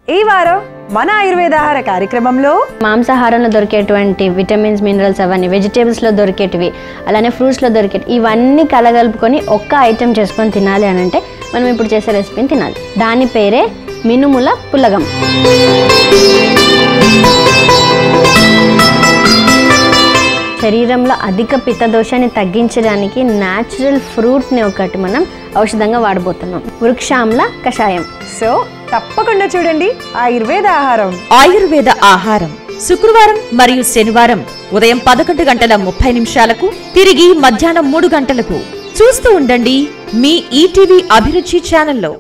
ఈ వారం మన ఆయుర్వేదాహార కార్యక్రమంలో మాంసాహారంలో దొరికేటువంటి విటమిన్స్ మినరల్స్ అవన్నీ వెజిటేబుల్స్లో దొరికేటివి అలానే ఫ్రూట్స్లో దొరికేటి ఇవన్నీ కలగలుపుకొని ఒక్క ఐటెం చేసుకొని తినాలి అని అంటే మనం ఇప్పుడు చేసే రెసిపీని తినాలి దాని పేరే మినుముల పులగం శరీరంలో అధిక పిత్తదోషాన్ని తగ్గించడానికి న్యాచురల్ ఫ్రూట్ని ఒకటి మనం ఔషధంగా వాడబోతున్నాం వృక్షామ్ల కషాయం సో తప్పకుండా చూడండి ఆయుర్వేద ఆహారం ఆయుర్వేద ఆహారం శుక్రవారం మరియు శనివారం ఉదయం పదకొండు గంటల ముప్పై నిమిషాలకు తిరిగి మధ్యాహ్నం మూడు గంటలకు చూస్తూ ఉండండి మీ ఈటీవీ అభిరుచి ఛానల్లో